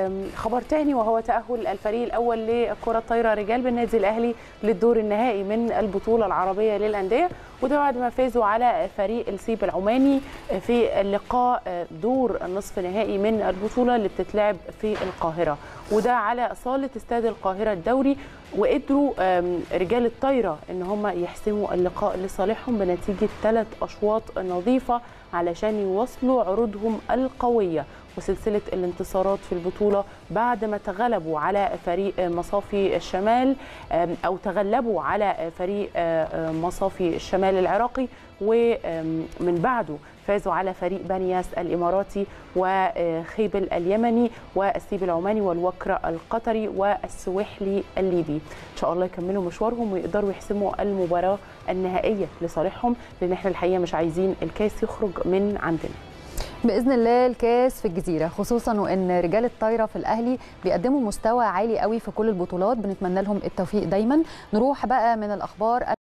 خبر تاني وهو تأهل الفريق الأول لكرة الطايرة رجال بالنادي الأهلي للدور النهائي من البطولة العربية للأندية وده بعد ما فازوا على فريق السيب العماني في اللقاء دور النصف نهائي من البطولة اللي بتتلعب في القاهرة وده على صالة استاد القاهرة الدوري وقدروا رجال الطايرة ان هم يحسموا اللقاء لصالحهم بنتيجة ثلاث أشواط نظيفة علشان يواصلوا عروضهم القوية وسلسلة الانتصارات في البطولة بعد ما تغلبوا على فريق مصافي الشمال أو تغلبوا على فريق مصافي الشمال العراقي ومن بعده فازوا على فريق بنياس الاماراتي وخيبل اليمني والسيب العماني والوكرة القطري والسويحلي الليبي ان شاء الله يكملوا مشوارهم ويقدروا يحسموا المباراه النهائيه لصالحهم لان احنا الحقيقه مش عايزين الكاس يخرج من عندنا باذن الله الكاس في الجزيره خصوصا وان رجال الطايره في الاهلي بيقدموا مستوى عالي قوي في كل البطولات بنتمنى لهم التوفيق دايما نروح بقى من الاخبار